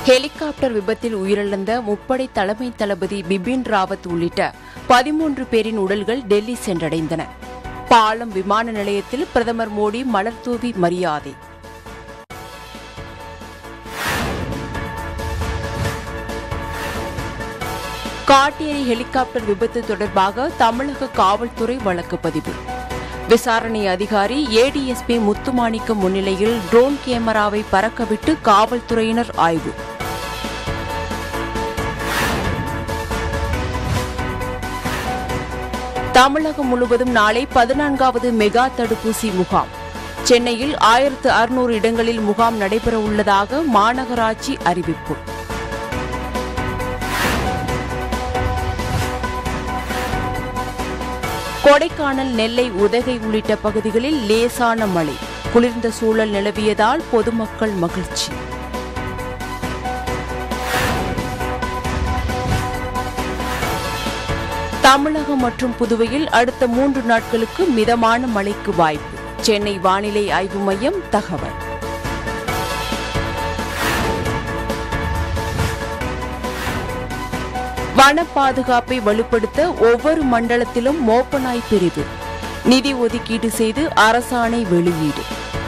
helicopter விபத்தில் உயிரிழந்த முப்படை தலைமை தளபதி பிபின் ராவத் உள்ளிட்ட பதிமூன்று பேரின் உடல்கள் டெல்லி சென்றடைந்தன பாலம் விமான நிலையத்தில் பிரதமர் மோடி மலர்தூவி மரியாதை காட்டேரி ஹெலிகாப்டர் விபத்து தொடர்பாக தமிழக காவல்துறை வழக்கு பதிவு விசாரணை அதிகாரி ஏடிஎஸ்பி முத்துமாணிக்கம் முன்னிலையில் ட்ரோன் கேமராவை பறக்கவிட்டு காவல்துறையினர் ஆய்வு தமிழகம் முழுவதும் நாளை பதினான்காவது மெகா தடுப்பூசி முகாம் சென்னையில் ஆயிரத்து அறுநூறு இடங்களில் முகாம் நடைபெற உள்ளதாக மாநகராட்சி அறிவிப்பு கொடைக்கானல் நெல்லை உதகை உள்ளிட்ட பகுதிகளில் லேசான மழை குளிர்ந்த சூழல் நிலவியதால் பொதுமக்கள் மகிழ்ச்சி தமிழகம் மற்றும் புதுவையில் அடுத்த மூன்று நாட்களுக்கு மிதமான மழைக்கு வாய்ப்பு சென்னை வானிலை ஆய்வு மையம் தகவல் வன பாதுகாப்பை வலுப்படுத்த ஒவ்வொரு மண்டலத்திலும் மோப்பநாய் பிரிவு நிதி ஒதுக்கீடு செய்து அரசாணை வெளியீடு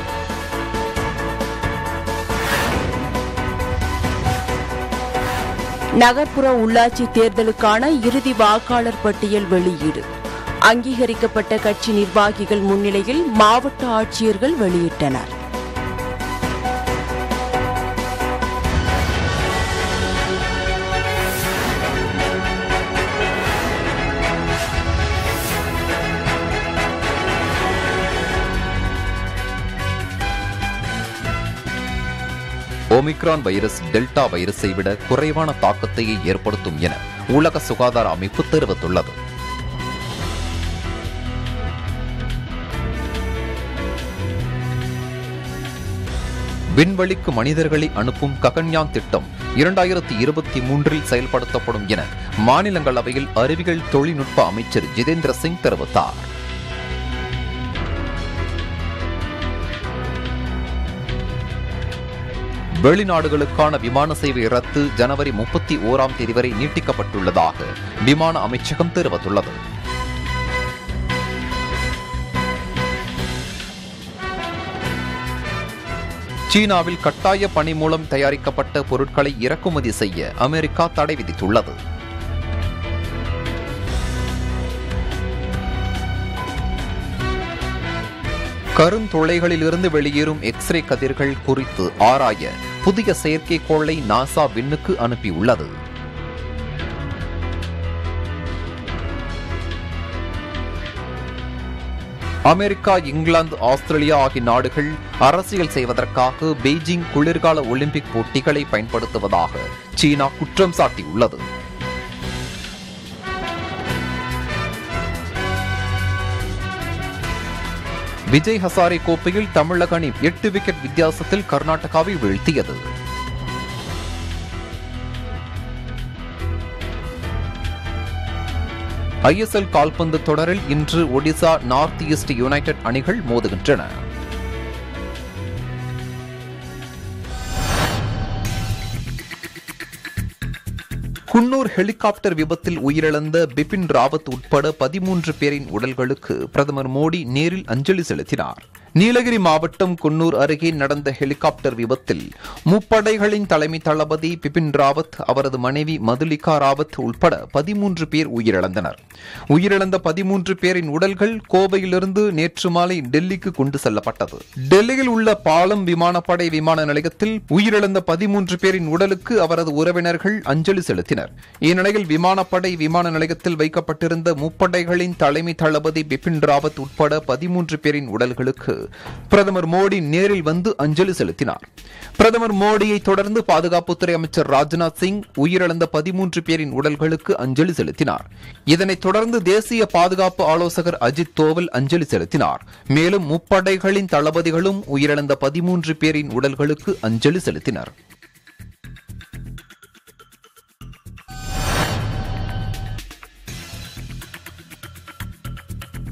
நகர்ப்புற உள்ளாட்சி தேர்தலுக்கான இறுதி வாக்காளர் பட்டியல் வெளியீடு அங்கீகரிக்கப்பட்ட கட்சி நிர்வாகிகள் முன்னிலையில் மாவட்ட ஆட்சியர்கள் வெளியிட்டனர் ஒமிக்ரான் வைரஸ் டெல்டா வைரஸை விட குறைவான தாக்கத்தையே ஏற்படுத்தும் என உலக சுகாதார அமைப்பு தெரிவித்துள்ளது விண்வெளிக்கு மனிதர்களை அனுப்பும் ககன்யான் திட்டம் இரண்டாயிரத்தி இருபத்தி மூன்றில் செயல்படுத்தப்படும் என மாநிலங்களவையில் அறிவியல் தொழில்நுட்ப அமைச்சர் ஜிதேந்திர சிங் தெரிவித்தார் வெளிநாடுகளுக்கான விமான சேவை ரத்து ஜனவரி முப்பத்தி ஓராம் தேதி வரை நீட்டிக்கப்பட்டுள்ளதாக விமான அமைச்சகம் தெரிவித்துள்ளது சீனாவில் கட்டாய பணி மூலம் தயாரிக்கப்பட்ட பொருட்களை இறக்குமதி செய்ய அமெரிக்கா தடை விதித்துள்ளது கருந்துளைகளிலிருந்து வெளியேறும் எக்ஸ்ரே கதிர்கள் குறித்து ஆராய புதிய செயற்கைக்கோளை நாசா விண்ணுக்கு அனுப்பியுள்ளது அமெரிக்கா இங்கிலாந்து ஆஸ்திரேலியா ஆகிய நாடுகள் அரசியல் செய்வதற்காக பெய்ஜிங் குளிர்கால ஒலிம்பிக் போட்டிகளை பயன்படுத்துவதாக சீனா குற்றம் சாட்டியுள்ளது விஜய் ஹசாரே கோப்பையில் தமிழக அணி எட்டு விக்கெட் வித்தியாசத்தில் கர்நாடகாவை வீழ்த்தியது ஐஎஸ்எல் கால்பந்து தொடரில் இன்று ஒடிசா நார்த் ஈஸ்ட் யுனைடெட் அணிகள் மோதுகின்றன குன்னூர் ஹெலிகாப்டர் விபத்தில் உயிரிழந்த பிபின் ராவத் உட்பட பதிமூன்று பேரின் உடல்களுக்கு பிரதமர் மோடி நேரில் அஞ்சலி செலுத்தினார் நீலகிரி மாவட்டம் குன்னூர் அருகே நடந்த ஹெலிகாப்டர் விபத்தில் முப்படைகளின் தலைமை தளபதி பிபின் ராவத் அவரது மனைவி மதுலிகா ராவத் உட்பட பதிமூன்று பேர் உயிரிழந்தனர் உயிரிழந்த பதிமூன்று பேரின் உடல்கள் கோவையிலிருந்து நேற்று மாலை டெல்லிக்கு கொண்டு செல்லப்பட்டது டெல்லியில் உள்ள பாலம் விமானப்படை விமான நிலையத்தில் உயிரிழந்த பதிமூன்று பேரின் உடலுக்கு அவரது உறவினர்கள் அஞ்சலி செலுத்தினர் இந்நிலையில் விமானப்படை விமான நிலையத்தில் வைக்கப்பட்டிருந்த முப்படைகளின் தலைமை தளபதி பிபின் ராவத் உட்பட பதிமூன்று பேரின் உடல்களுக்கு பிரதமர் மோடி நேரில் வந்து அஞ்சலி செலுத்தினார் பிரதமர் மோடியை தொடர்ந்து பாதுகாப்புத்துறை அமைச்சர் ராஜ்நாத் சிங் உயிரிழந்த பதிமூன்று பேரின் உடல்களுக்கு அஞ்சலி செலுத்தினார் இதனைத் தொடர்ந்து தேசிய பாதுகாப்பு ஆலோசகர் அஜித் தோவல் அஞ்சலி செலுத்தினார் மேலும் முப்படைகளின் தளபதிகளும் உயிரிழந்த பதிமூன்று பேரின் உடல்களுக்கு அஞ்சலி செலுத்தினர்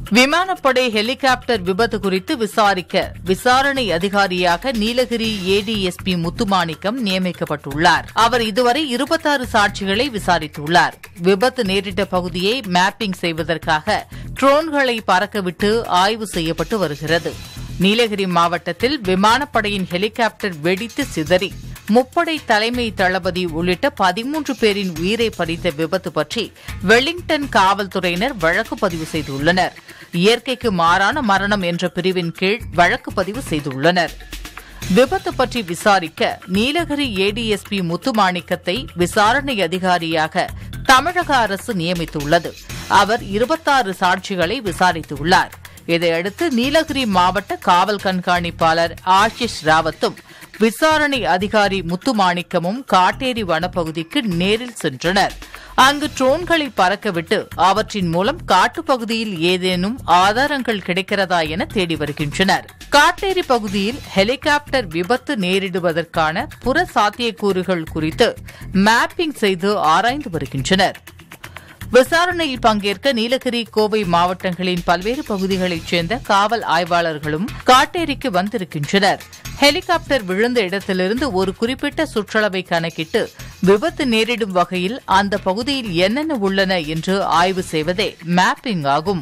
விமானப்படை ஹெலிகாப்டர் விபத்து குறித்து விசாரிக்க விசாரணை அதிகாரியாக நீலகிரி ஏடிஎஸ்பி முத்துமாணிக்கம் நியமிக்கப்பட்டுள்ளார் அவர் இதுவரை இருபத்தாறு சாட்சிகளை விசாரித்துள்ளார் விபத்து நேரிட்ட பகுதியை மேப்பிங் செய்வதற்காக ட்ரோன்களை பறக்கவிட்டு ஆய்வு செய்யப்பட்டு வருகிறது நீலகிரி மாவட்டத்தில் விமானப்படையின் ஹெலிகாப்டர் வெடித்து சிதறி முப்படை தலைமை தளபதி உள்ளிட்ட பதிமூன்று பேரின் உயிரை பறித்த விபத்து பற்றி வெலிங்டன் காவல்துறையினர் வழக்கு பதிவு செய்துள்ளனர் இயற்கைக்கு மாறான மரணம் என்ற பிரிவின் கீழ் வழக்கு பதிவு செய்துள்ளனர் விபத்து பற்றி விசாரிக்க நீலகிரி ஏடிஎஸ்பி முத்துமாணிக்கத்தை விசாரணை அதிகாரியாக தமிழக அரசு நியமித்துள்ளது அவர் இருபத்தாறு சாட்சிகளை விசாரித்துள்ளார் இதையடுத்து நீலகிரி மாவட்ட காவல் கண்காணிப்பாளர் ஆஷிஷ் ராவத்தும் விசாரணை அதிகாரி முத்துமாணிக்கமும் காட்டேரி வனப்பகுதிக்கு நேரில் சென்றனர் அங்கு ட்ரோன்களை பறக்கவிட்டு அவற்றின் மூலம் காட்டுப்பகுதியில் ஏதேனும் ஆதாரங்கள் கிடைக்கிறதா என தேடி வருகின்றனர் காட்டேரி பகுதியில் ஹெலிகாப்டர் விபத்து நேரிடுவதற்கான புற சாத்தியக்கூறுகள் குறித்து மேப்பிங் செய்து ஆராய்ந்து வருகின்றனர் விசாரணையில் பங்கேற்க நீலகிரி கோவை மாவட்டங்களின் பல்வேறு பகுதிகளைச் சேர்ந்த காவல் ஆய்வாளர்களும் காட்டேரிக்கு வந்திருக்கின்றனர் ஹெலிகாப்டர் விழுந்த இடத்திலிருந்து ஒரு குறிப்பிட்ட சுற்றளவை கணக்கிட்டு விபத்து நேரிடும் வகையில் அந்த பகுதியில் என்னென்ன உள்ளன என்று ஆய்வு செய்வதே மேப்பிங் ஆகும்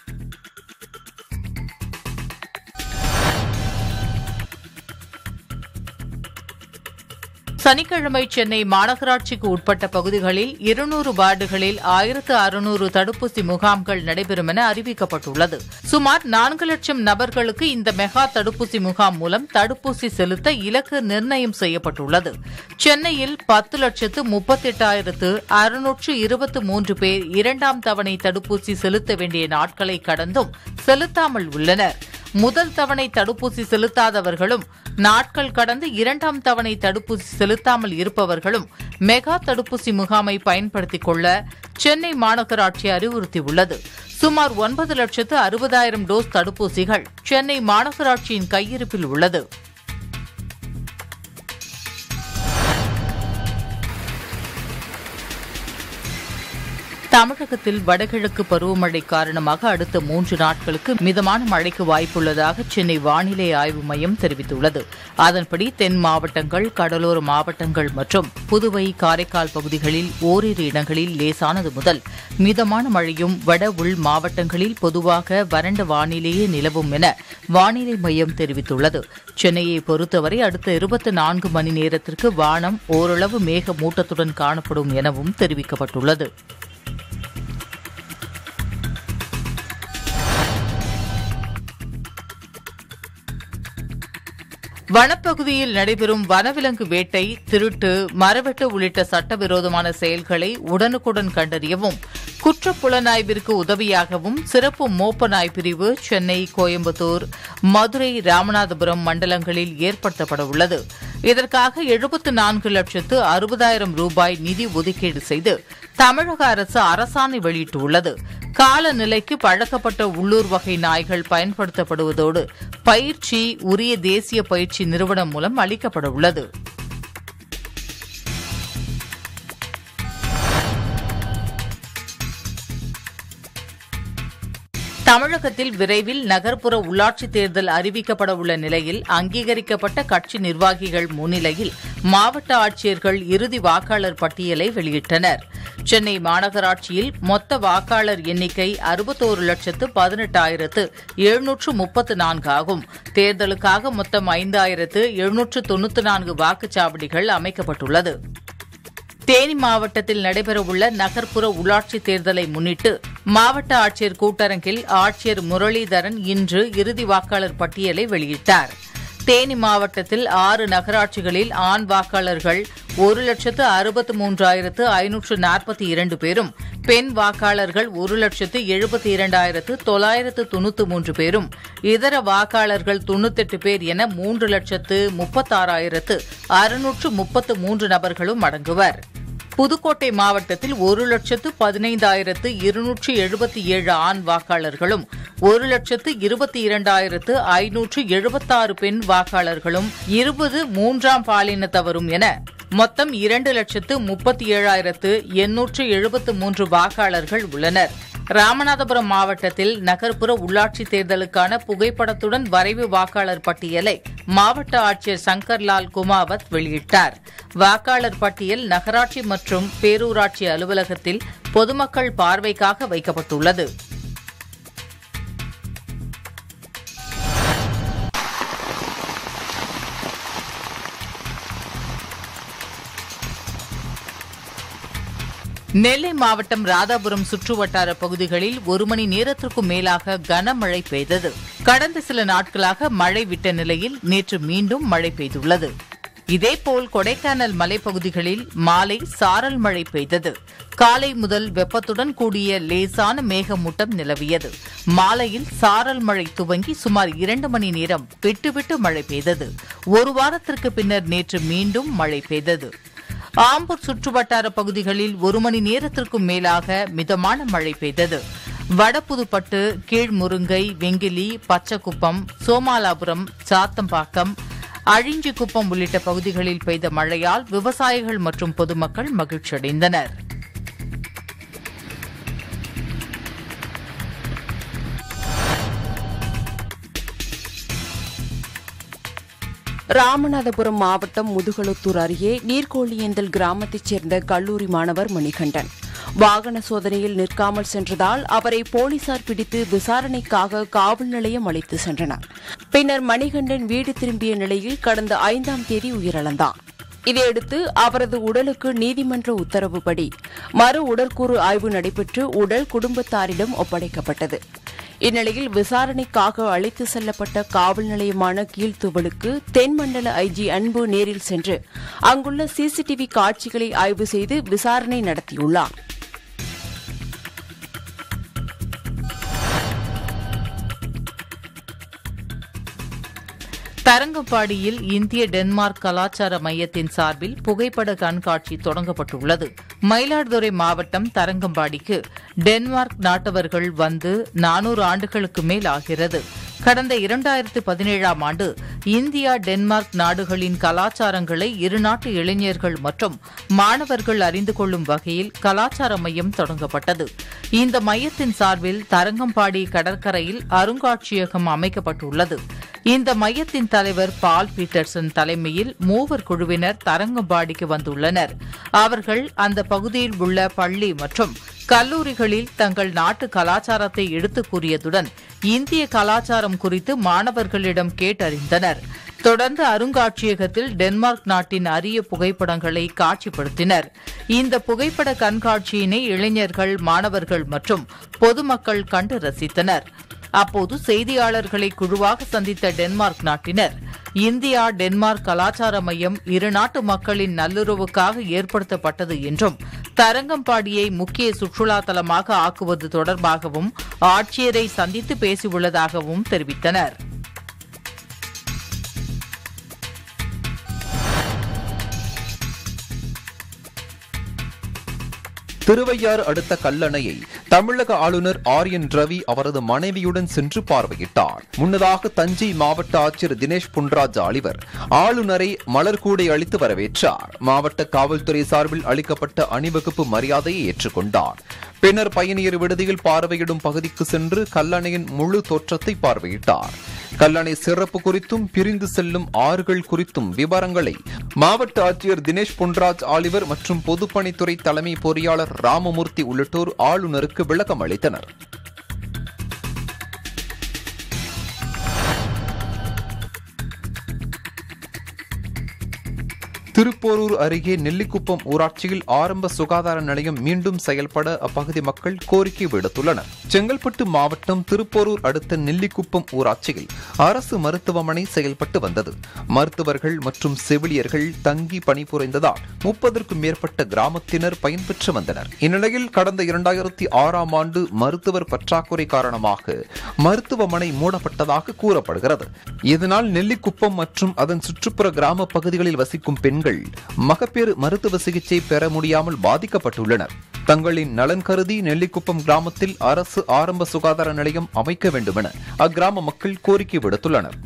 சனிக்கிழமை சென்னை மாநகராட்சிக்கு உட்பட்ட பகுதிகளில் இருநூறு வார்டுகளில் ஆயிரத்து அறுநூறு தடுப்பூசி முகாம்கள் நடைபெறும் என அறிவிக்கப்பட்டுள்ளது சுமார் நான்கு லட்சம் நபர்களுக்கு இந்த மெகா தடுப்பூசி முகாம் மூலம் தடுப்பூசி செலுத்த இலக்கு நிர்ணயம் செய்யப்பட்டுள்ளது சென்னையில் பத்து லட்சத்து முப்பத்தெட்டாயிரத்து அறுநூற்று இருபத்து மூன்று பேர் இரண்டாம் தவணை தடுப்பூசி செலுத்த வேண்டிய நாட்களை கடந்தும் செலுத்தாமல் உள்ளனர் முதல் தவணை தடுப்பூசி செலுத்தாதவர்களும் நாட்கள் கடந்து இரண்டாம் தவணை தடுப்பூசி செலுத்தாமல் இருப்பவர்களும் மெகா தடுப்பூசி முகாமை பயன்படுத்திக் கொள்ள சென்னை மாநகராட்சி அறிவுறுத்தியுள்ளது சுமார் ஒன்பது லட்சத்து அறுபதாயிரம் டோஸ் தடுப்பூசிகள் சென்னை மாநகராட்சியின் கையிருப்பில் உள்ளது தமிழகத்தில் வடகிழக்கு பருவமழை காரணமாக அடுத்த மூன்று நாட்களுக்கு மிதமான மழைக்கு வாய்ப்புள்ளதாக சென்னை வானிலை ஆய்வு மையம் தெரிவித்துள்ளது அதன்படி தென் மாவட்டங்கள் கடலோர மாவட்டங்கள் மற்றும் புதுவை காரைக்கால் பகுதிகளில் ஓரிரு இடங்களில் லேசானது முதல் மிதமான மழையும் வட உள் மாவட்டங்களில் பொதுவாக வறண்ட வானிலையே நிலவும் என வானிலை மையம் தெரிவித்துள்ளது சென்னையை பொறுத்தவரை அடுத்த இருபத்தி நான்கு மணி நேரத்திற்கு வானம் ஓரளவு மேகமூட்டத்துடன் காணப்படும் எனவும் தெரிவிக்கப்பட்டுள்ளது வனப்பகுதியில் நடைபெறும் வனவிலங்கு வேட்டை திருட்டு மரவெட்டு உள்ளிட்ட சட்டவிரோதமான செயல்களை உடனுக்குடன் கண்டறியவும் குற்றப்புலனாய்விற்கு உதவியாகவும் சிறப்பு மோப்ப நாய் பிரிவு சென்னை கோயம்புத்தூர் மதுரை ராமநாதபுரம் மண்டலங்களில் ஏற்படுத்தப்பட உள்ளது இதற்காக எழுபத்து நான்கு லட்சத்து அறுபதாயிரம் ரூபாய் நிதி ஒதுக்கீடு செய்து தமிழக அரசு அரசாணை வெளியிட்டுள்ளது காலநிலைக்கு பழக்கப்பட்ட உள்ளூர் வகை நாய்கள் பயன்படுத்தப்படுவதோடு பயிற்சி உரிய தேசிய பயிற்சி நிறுவனம் மூலம் அளிக்கப்பட உள்ளது தமிழகத்தில் விரைவில் நகர்ப்புற உள்ளாட்சித் தேர்தல் அறிவிக்கப்பட உள்ள நிலையில் அங்கீகரிக்கப்பட்ட கட்சி நிர்வாகிகள் முன்னிலையில் மாவட்ட ஆட்சியர்கள் இறுதி வாக்காளர் பட்டியலை வெளியிட்டனர் சென்னை மாநகராட்சியில் மொத்த வாக்காளர் எண்ணிக்கை அறுபத்தோரு லட்சத்து பதினெட்டாயிரத்து எழுநூற்று முப்பத்து நான்கு ஆகும் தேர்தலுக்காக மொத்தம் ஐந்தாயிரத்து எழுநூற்று தொன்னூற்று நான்கு வாக்குச்சாவடிகள் அமைக்கப்பட்டுள்ளது தேனி மாவட்டத்தில் நடைபெறவுள்ள நகர்ப்புற உள்ளாட்சித் தேர்தலை முன்னிட்டு மாவட்ட ஆட்சியர் கூட்டரங்கில் ஆட்சியர் முரளிதரன் இன்று இறுதி வாக்காளர் பட்டியலை வெளியிட்டார் தேனி மாவட்டத்தில் ஆறு நகராட்சிகளில் ஆண் வாக்காளர்கள் ஒரு லட்சத்து அறுபத்து மூன்றாயிரத்து ஐநூற்று நாற்பத்தி இரண்டு பேரும் பெண் வாக்காளர்கள் ஒரு லட்சத்து எழுபத்தி இரண்டாயிரத்து தொள்ளாயிரத்து தொன்னூற்று மூன்று பேரும் இதர வாக்காளர்கள் தொன்னூத்தெட்டு பேர் என மூன்று லட்சத்து முப்பத்தாறாயிரத்து அறுநூற்று முப்பத்து மூன்று நபர்களும் அடங்குவர் புதுக்கோட்டை மாவட்டத்தில் ஒரு லட்சத்து பதினைந்தாயிரத்து இருநூற்று எழுபத்தி ஏழு ஆண் வாக்காளர்களும் ஒரு லட்சத்து இருபத்தி இரண்டாயிரத்து ஐநூற்று எழுபத்தாறு பெண் வாக்காளர்களும் இருபது மூன்றாம் பாலினத்தவரும் என மொத்தம் இரண்டு லட்சத்து முப்பத்தி ஏழாயிரத்து எண்ணூற்று எழுபத்து மூன்று வாக்காளர்கள் உள்ளனர் ராமநாதபுரம் மாவட்டத்தில் நகர்ப்புற உள்ளாட்சி தேர்தலுக்கான புகைப்படத்துடன் வரைவு வாக்காளர் பட்டியலை மாவட்ட ஆட்சியர் சங்கர்லால் குமாவத் வெளியிட்டார் வாக்காளர் பட்டியல் நகராட்சி மற்றும் பேரூராட்சி அலுவலகத்தில் பொதுமக்கள் பார்வைக்காக வைக்கப்பட்டுள்ளது நெல்லை மாவட்டம் ராதாபுரம் சுற்றுவட்டார பகுதிகளில் ஒரு மணி நேரத்திற்கும் மேலாக கனமழை பெய்தது கடந்த சில நாட்களாக மழை விட்ட நிலையில் நேற்று மீண்டும் மழை பெய்துள்ளது இதேபோல் கொடைக்கானல் மலைப்பகுதிகளில் மாலை சாரல் மழை பெய்தது காலை முதல் வெப்பத்துடன் கூடிய லேசான மேகமூட்டம் நிலவியது மாலையில் சாரல் மழை துவங்கி சுமார் இரண்டு மணி நேரம் விட்டுவிட்டு மழை பெய்தது ஒரு வாரத்திற்கு பின்னர் நேற்று மீண்டும் மழை பெய்தது ஆம்பூர் சுற்றுவட்டார பகுதிகளில் ஒரு மணி நேரத்திற்கும் மேலாக மிதமான மழை பெய்தது வடபுதுப்பட்டு கீழ்முருங்கை வெங்கிலி பச்சக்குப்பம் சோமாலாபுரம் சாத்தம்பாக்கம் அழிஞ்சிக்குப்பம் உள்ளிட்ட பகுதிகளில் பெய்த மழையால் விவசாயிகள் மற்றும் பொதுமக்கள் மகிழ்ச்சியடைந்தனர் ராமநாதபுரம் மாவட்டம் முதுகுளத்தூர் அருகே நீர்கோழியேந்தல் கிராமத்தைச் சேர்ந்த கல்லூரி மாணவர் மணிகண்டன் வாகன சோதனையில் நிற்காமல் சென்றதால் அவரை போலீசார் பிடித்து விசாரணைக்காக காவல் நிலையம் அழைத்து சென்றனர் பின்னர் மணிகண்டன் வீடு திரும்பிய நிலையில் கடந்த ஐந்தாம் தேதி உயிரிழந்தார் இதையடுத்து அவரது உடலுக்கு நீதிமன்ற உத்தரவுப்படி மறு உடற்கூறு ஆய்வு நடைபெற்று உடல் குடும்பத்தாரிடம் ஒப்படைக்கப்பட்டது இந்நிலையில் விசாரணைக்காக அழைத்து செல்லப்பட்ட காவல் நிலையமான கீழ்த்துவலுக்கு தென்மண்டல ஐஜி அன்பு நேரில் சென்று அங்குள்ள சிசிடிவி காட்சிகளை ஆய்வு செய்து விசாரணை நடத்தியுள்ளார் தரங்கம்பாடியில் இந்திய டென்மார்க் கலாச்சார மையத்தின் சார்பில் புகைப்பட கண்காட்சி தொடங்கப்பட்டுள்ளது மயிலாடுதுறை மாவட்டம் தரங்கம்பாடிக்கு டென்மார்க் நாட்டவர்கள் வந்து நானூறு ஆண்டுகளுக்கு மேல் ஆகிறது கடந்த இரண்டாயிரத்து பதினேழாம் ஆண்டு இந்தியா டென்மார்க் நாடுகளின் கலாச்சாரங்களை இருநாட்டு இளைஞர்கள் மற்றும் மாணவர்கள் அறிந்து கொள்ளும் வகையில் கலாச்சார மையம் தொடங்கப்பட்டது இந்த மையத்தின் சார்பில் தரங்கம்பாடி கடற்கரையில் அருங்காட்சியகம் அமைக்கப்பட்டுள்ளது இந்த மையத்தின் தலைவர் பால் பீட்டர்சன் தலைமையில் மூவர் குழுவினர் தரங்கம்பாடிக்கு வந்துள்ளனர் அவர்கள் அந்த பகுதியில் உள்ள பள்ளி மற்றும் கல்லூரிகளில் தங்கள் நாட்டு கலாச்சாரத்தை எடுத்துக் கூறியதுடன் இந்திய கலாச்சாரம் குறித்து மாணவர்களிடம் கேட்டறிந்தனர் தொடர்ந்து அருங்காட்சியகத்தில் டென்மார்க் நாட்டின் அரிய புகைப்படங்களை காட்சிப்படுத்தினர் இந்த புகைப்பட கண்காட்சியினை இளைஞர்கள் மாணவர்கள் மற்றும் பொதுமக்கள் கண்டு ரசித்தனர் அப்போது செய்தியாளர்களை குழுவாக சந்தித்த டென்மார்க் நாட்டினர் இந்தியா டென்மார்க் கலாச்சார மையம் இரு நாட்டு மக்களின் நல்லுறவுக்காக ஏற்படுத்தப்பட்டது என்றும் தரங்கம்பாடியை முக்கிய சுற்றுலா தலமாக ஆக்குவது தொடர்பாகவும் ஆட்சியரை சந்தித்து பேசியுள்ளதாகவும் தெரிவித்தனர் திருவையாறு அடுத்த கல்லணையை தமிழக ஆளுநர் ஆர் என் ரவி அவரது மனைவியுடன் சென்று பார்வையிட்டார் முன்னதாக தஞ்சை மாவட்ட ஆட்சியர் தினேஷ் புன்ராஜ் ஆலிவர் ஆளுநரை மலர்கூடை அளித்து வரவேற்றார் மாவட்ட காவல்துறை சார்பில் அளிக்கப்பட்ட அணிவகுப்பு மரியாதையை ஏற்றுக்கொண்டார் பின்னர் பயணியர் விடுதியில் பார்வையிடும் பகுதிக்கு சென்று கல்லணையின் முழு தோற்றத்தை பார்வையிட்டார் கல்லணை சிறப்பு குறித்தும் பிரிந்து செல்லும் ஆறுகள் குறித்தும் விவரங்களை மாவட்ட ஆட்சியர் தினேஷ் பொன்ராஜ் ஆலிவர் மற்றும் பொதுப்பணித்துறை தலைமை பொறியாளர் ராமமூர்த்தி உள்ளிட்டோர் ஆளுநருக்கு விளக்கம் அளித்தனர் திருப்போரூர் அருகே நெல்லிக்குப்பம் ஊராட்சியில் ஆரம்ப சுகாதார நிலையம் மீண்டும் செயல்பட அப்பகுதி மக்கள் கோரிக்கை விடுத்துள்ளனர் செங்கல்பட்டு மாவட்டம் திருப்போரூர் அடுத்த நெல்லிக்குப்பம் ஊராட்சியில் அரசு மருத்துவமனை செயல்பட்டு வந்தது மருத்துவர்கள் மற்றும் செவிலியர்கள் தங்கி பணிபுரிந்ததால் முப்பதற்கும் மேற்பட்ட கிராமத்தினர் பயன்பெற்று வந்தனர் இந்நிலையில் கடந்த இரண்டாயிரத்தி ஆறாம் ஆண்டு மருத்துவர் பற்றாக்குறை காரணமாக மருத்துவமனை மூடப்பட்டதாக கூறப்படுகிறது இதனால் நெல்லிக்குப்பம் மற்றும் அதன் சுற்றுப்புற கிராம பகுதிகளில் வசிக்கும் பெண்கள் மகப்பேறு மருத்துவ சிகிச்சை பெற முடியாமல் பாதிக்கப்பட்டுள்ளனர் தங்களின் நலன் கருதி நெல்லிக்குப்பம் கிராமத்தில் அரசு ஆரம்ப சுகாதார நிலையம் அமைக்க வேண்டுமென அக்கிராம மக்கள் கோரிக்கை விடுத்துள்ளனர்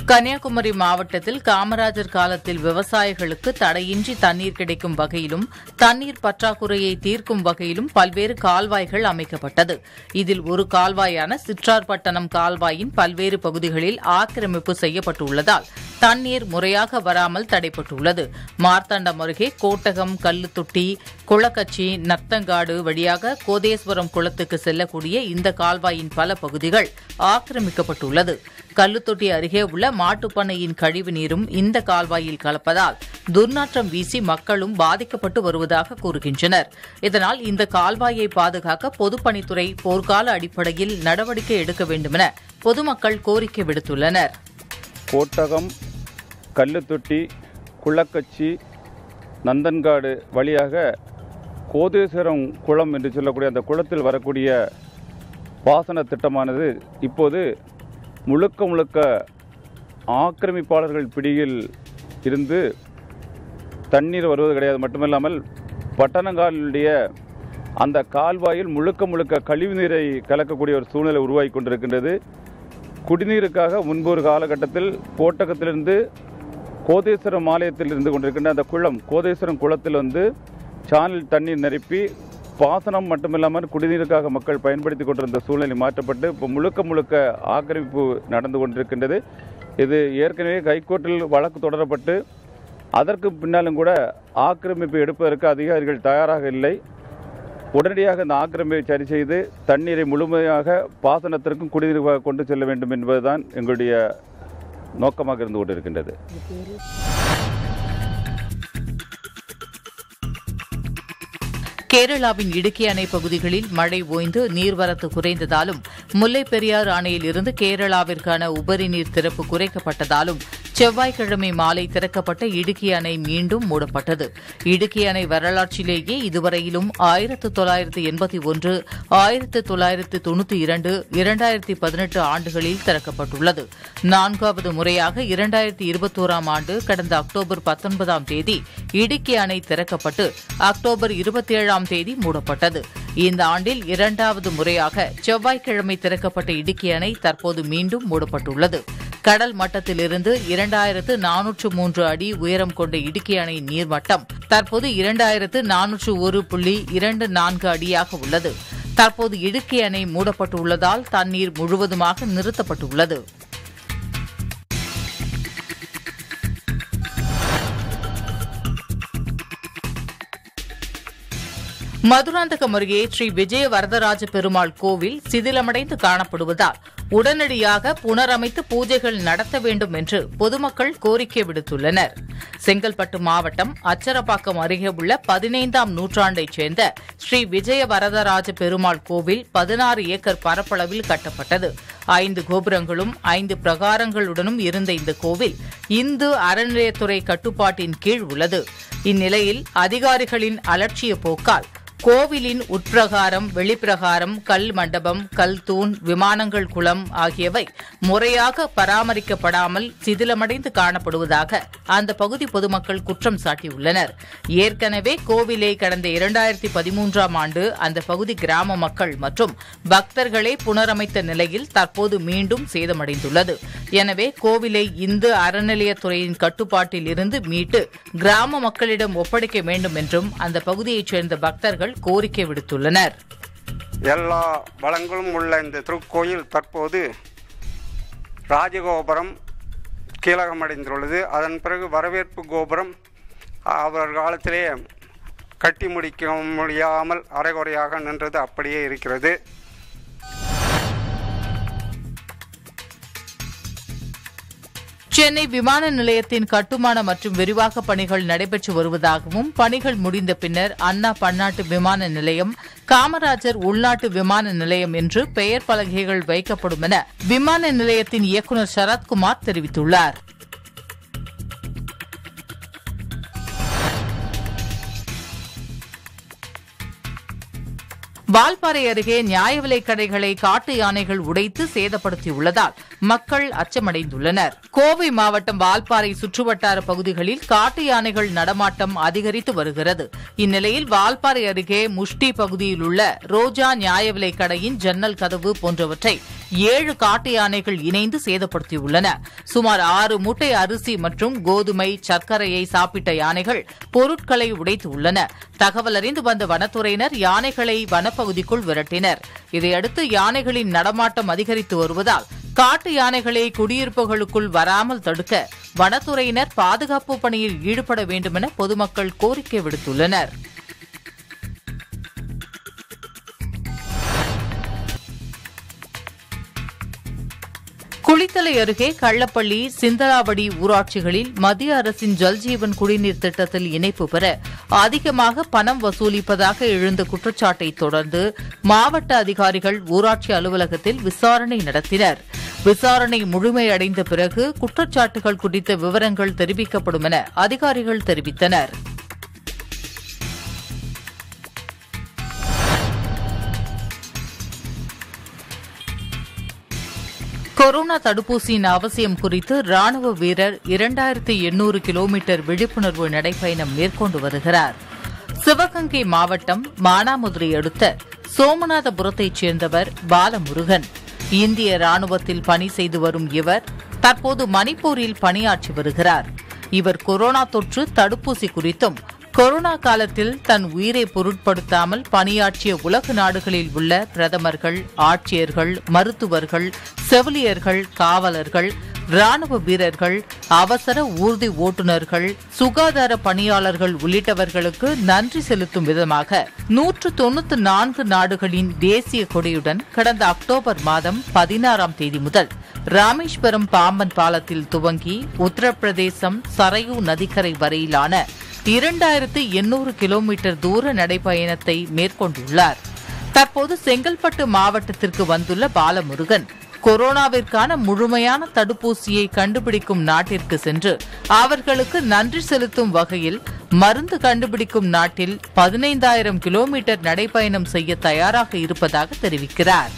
கன்னியாகுமரி மாவட்டத்தில் காமராஜர் காலத்தில் விவசாயிகளுக்கு தடையின்றி தண்ணீர் கிடைக்கும் வகையிலும் தண்ணீர் பற்றாக்குறையை தீர்க்கும் வகையிலும் பல்வேறு கால்வாய்கள் அமைக்கப்பட்டது இதில் ஒரு கால்வாயான சிற்றார்பட்டணம் கால்வாயின் பல்வேறு பகுதிகளில் ஆக்கிரமிப்பு செய்யப்பட்டுள்ளதால் தண்ணீர் முறையாக வராமல் தடைப்பட்டுள்ளது மார்த்தாண்டம் அருகே கோட்டகம் கல்லுத்தொட்டி குளக்கச்சி நத்தங்காடு வழியாக கோதேஸ்வரம் குளத்துக்கு செல்லக்கூடிய இந்த கால்வாயின் பல பகுதிகள் ஆக்கிரமிக்கப்பட்டுள்ளது கல்லுத்தொட்டி அருகே உள்ள மாட்டுப்பண்ணையின் கழிவு நீரும் இந்த கால்வாயில் கலப்பதால் துர்நாற்றம் வீசி மக்களும் பாதிக்கப்பட்டு வருவதாக கூறுகின்றனர் இதனால் இந்த கால்வாயை பாதுகாக்க பொதுப்பணித்துறை போர்க்கால அடிப்படையில் நடவடிக்கை எடுக்க வேண்டுமென பொதுமக்கள் கோரிக்கை விடுத்துள்ளனர் கோட்டகம் கல்லுத்தொட்டி குள்ளக்கச்சி நந்தன்காடு வழியாக கோதேஸ்வரம் குளம் என்று சொல்லக்கூடிய அந்த குளத்தில் வரக்கூடிய பாசன திட்டமானது இப்போது முழுக்க முழுக்க ஆக்கிரமிப்பாளர்கள் பிடியில் இருந்து தண்ணீர் வருவது கிடையாது மட்டுமில்லாமல் பட்டணங்காலுடைய அந்த கால்வாயில் முழுக்க முழுக்க கழிவு நீரை கலக்கக்கூடிய ஒரு சூழ்நிலை உருவாகி கொண்டிருக்கின்றது குடிநீருக்காக முன்பு ஒரு காலகட்டத்தில் கோட்டகத்திலிருந்து கோதேஸ்வரம் ஆலயத்தில் இருந்து கொண்டிருக்கின்ற அந்த குளம் கோதேஸ்வரம் குளத்தில் வந்து சானல் தண்ணீர் நிரப்பி பாசனம் மட்டுமில்லாமல் குடிநீருக்காக மக்கள் பயன்படுத்தி கொண்டிருந்த சூழ்நிலை மாற்றப்பட்டு இப்போ முழுக்க முழுக்க ஆக்கிரமிப்பு நடந்து கொண்டிருக்கின்றது இது ஏற்கனவே ஹைகோர்ட்டில் வழக்கு தொடரப்பட்டு அதற்கு பின்னாலும் கூட ஆக்கிரமிப்பு எடுப்பதற்கு அதிகாரிகள் தயாராக இல்லை உடனடியாக இந்த ஆக்கிரமிப்பை சரி செய்து தண்ணீரை முழுமையாக பாசனத்திற்கும் குடிநீருக்காக கொண்டு செல்ல வேண்டும் என்பதுதான் எங்களுடைய நோக்கமாக இருந்து கொண்டிருக்கின்றது கேரளாவின் இடுக்கி அணை பகுதிகளில் மழை ஓய்ந்து நீர்வரத்து குறைந்ததாலும் முல்லைப் பெரியாறு அணையில் இருந்து கேரளாவிற்கான உபரி நீர் திறப்பு குறைக்கப்பட்டதாலும் செவ்வாய்க்கிழமை மாலை திறக்கப்பட்ட இடுக்கி அணை மீண்டும் மூடப்பட்டது இடுக்கி அணை வரலாற்றிலேயே இதுவரையிலும் ஆயிரத்து தொள்ளாயிரத்து எண்பத்தி ஒன்று ஆயிரத்து தொள்ளாயிரத்து தொண்ணூற்றி இரண்டு இரண்டாயிரத்தி பதினெட்டு ஆண்டுகளில் திறக்கப்பட்டுள்ளது நான்காவது முறையாக இரண்டாயிரத்தி இருபத்தோராம் ஆண்டு கடந்த அக்டோபர் பத்தொன்பதாம் தேதி இடுக்கி அணை திறக்கப்பட்டு அக்டோபர் இருபத்தி ஏழாம் தேதி மூடப்பட்டது இந்த ஆண்டில் இரண்டாவது முறையாக செவ்வாய்க்கிழமை திறக்கப்பட்ட இடுக்கி அணை தற்போது மீண்டும் மூடப்பட்டுள்ளது கடல் மட்டத்திலிருந்து இரண்டாயிரத்து நானூற்று மூன்று அடி உயரம் கொண்ட இடுக்கி அணை நீர்மட்டம் தற்போது இரண்டாயிரத்து நானூற்று ஒரு புள்ளி இரண்டு நான்கு அடியாக உள்ளது தற்போது இடுக்கி அணை மூடப்பட்டுள்ளதால் தண்ணீர் முழுவதுமாக நிறுத்தப்பட்டுள்ளது மதுராந்தகம் அருகே ஸ்ரீ விஜய வரதராஜ பெருமாள் கோவில் சிதிலமடைந்து காணப்படுவதால் உடனடியாக புனரமைத்து பூஜைகள் நடத்த வேண்டும் என்று பொதுமக்கள் கோரிக்கை விடுத்துள்ளனர் செங்கல்பட்டு மாவட்டம் அச்சரப்பாக்கம் அருகே உள்ள பதினைந்தாம் நூற்றாண்டைச் சேர்ந்த ஸ்ரீ விஜய வரதராஜ பெருமாள் கோவில் பதினாறு ஏக்கர் பரப்பளவில் கட்டப்பட்டது ஐந்து கோபுரங்களும் ஐந்து பிரகாரங்களுடனும் இருந்த இந்த கோவில் இந்து அறநிலையத்துறை கட்டுப்பாட்டின் கீழ் உள்ளது இந்நிலையில் அதிகாரிகளின் அலட்சிய போக்கால் கோவிலின் உட்பிரகாரம் வெளிப்பிரகாரம் கல் மண்டபம் கல் தூண் விமானங்கள் குளம் ஆகியவை முறையாக பராமரிக்கப்படாமல் சிதிலமடைந்து காணப்படுவதாக அந்த பகுதி பொதுமக்கள் குற்றம் சாட்டியுள்ளனர் ஏற்கனவே கோவிலை கடந்த இரண்டாயிரத்தி பதிமூன்றாம் ஆண்டு அந்த பகுதி கிராம மக்கள் மற்றும் பக்தர்களே புனரமைத்த நிலையில் தற்போது மீண்டும் சேதமடைந்துள்ளது எனவே கோவிலை இந்து அறநிலையத்துறையின் கட்டுப்பாட்டில் இருந்து மீட்டு கிராம மக்களிடம் ஒப்படைக்க வேண்டும் என்றும் அந்த பகுதியைச் சேர்ந்த பக்தர்கள் கோரிக்கை விடுத்துள்ளனர் எல்லா வளங்களும் உள்ள இந்த திருக்கோயில் தற்போது ராஜகோபுரம் கீழகமடைந்துள்ளது அதன் பிறகு வரவேற்பு கோபுரம் அவர் காலத்திலே கட்டி முடிக்க முடியாமல் அரைகுறையாக நின்றது அப்படியே இருக்கிறது சென்னை விமான நிலையத்தின் கட்டுமான மற்றும் விரிவாக்க பணிகள் நடைபெற்று வருவதாகவும் பணிகள் முடிந்த பின்னர் அண்ணா பன்னாட்டு விமான நிலையம் காமராஜர் உள்நாட்டு விமான நிலையம் என்று பெயர் பலகைகள் வைக்கப்படும் என விமான நிலையத்தின் இயக்குநர் சரத்குமார் தெரிவித்துள்ளார் வால்பாறை அருகே நியாய விலைக் கடைகளை காட்டு யானைகள் உடைத்து சேதப்படுத்தியுள்ளதால் மக்கள் அச்சமடைந்துள்ளனர் கோவை மாவட்டம் வால்பாறை சுற்றுவட்டார பகுதிகளில் காட்டு யானைகள் நடமாட்டம் அதிகரித்து வருகிறது இந்நிலையில் வால்பாறை அருகே முஷ்டி பகுதியில் உள்ள ரோஜா நியாய விலைக் கடையின் ஜன்னல் கதவு போன்றவற்றை ஏழு காட்டு யானைகள் இணைந்து சேதப்படுத்தியுள்ளன சுமார் ஆறு மூட்டை அரிசி மற்றும் கோதுமை சர்க்கரையை சாப்பிட்ட யானைகள் பொருட்களை உடைத்து உள்ளன தகவல் அறிந்து வந்த வனத்துறையினர் யானைகளை வனப்பகுதிக்குள் விரட்டினர் இதையடுத்து யானைகளின் நடமாட்டம் அதிகரித்து வருவதால் காட்டு யானைகளை குடியிருப்புகளுக்குள் வராமல் தடுக்க வனத்துறையினர் பாதுகாப்பு பணியில் ஈடுபட வேண்டுமென பொதுமக்கள் கோரிக்கை விடுத்துள்ளனர் குளித்தலை அருகே கள்ளப்பள்ளி சிந்தலாவடி ஊராட்சிகளில் மத்திய அரசின் ஜல்ஜீவன் குடிநீர் திட்டத்தில் இணைப்பு பெற அதிகமாக பணம் வசூலிப்பதாக எழுந்த குற்றச்சாட்டை தொடர்ந்து மாவட்ட அதிகாரிகள் ஊராட்சி அலுவலகத்தில் விசாரணை நடத்தினர் விசாரணை முழுமையடைந்த பிறகு குற்றச்சாட்டுகள் குறித்த விவரங்கள் தெரிவிக்கப்படும் என அதிகாரிகள் தெரிவித்தனர் கொரோனா தடுப்பூசியின் அவசியம் குறித்து ராணுவ வீரர் இரண்டாயிரத்தி எண்ணூறு கிலோமீட்டர் விழிப்புணர்வு நடைப்பயணம் மேற்கொண்டு வருகிறார் சிவகங்கை மாவட்டம் மானாமதுரை அடுத்த சோமநாதபுரத்தைச் சேர்ந்தவர் பாலமுருகன் இந்திய ராணுவத்தில் பணி செய்து வரும் இவர் தற்போது மணிப்பூரில் பணியாற்றி வருகிறார் இவர் கொரோனா தொற்று தடுப்பூசி குறித்தும் கொரோனா காலத்தில் தன் உயிரை பொருட்படுத்தாமல் பணியாற்றிய உலக நாடுகளில் உள்ள பிரதமர்கள் ஆட்சியர்கள் மருத்துவர்கள் செவிலியர்கள் காவலர்கள் ராணுவ வீரர்கள் அவசர ஊர்தி ஓட்டுநர்கள் சுகாதார பணியாளர்கள் உள்ளிட்டவர்களுக்கு நன்றி செலுத்தும் விதமாக நூற்று தொன்னூற்று நான்கு நாடுகளின் தேசிய கொடியுடன் கடந்த அக்டோபர் மாதம் பதினாறாம் தேதி முதல் ராமேஸ்வரம் பாம்பன் பாலத்தில் துவங்கி உத்தரப்பிரதேசம் சரையூ நதிக்கரை வரையிலான இரண்டாயிரத்து எண்ணூறு கிலோமீட்டர் தூர நடைபயணத்தை மேற்கொண்டுள்ளார் தற்போது செங்கல்பட்டு மாவட்டத்திற்கு வந்துள்ள பாலமுருகன் கொரோனாவிற்கான முழுமையான தடுப்பூசியை கண்டுபிடிக்கும் நாட்டிற்கு சென்று அவர்களுக்கு நன்றி செலுத்தும் வகையில் மருந்து கண்டுபிடிக்கும் நாட்டில் பதினைந்தாயிரம் கிலோமீட்டர் நடைபயணம் செய்ய தயாராக இருப்பதாக தெரிவிக்கிறார்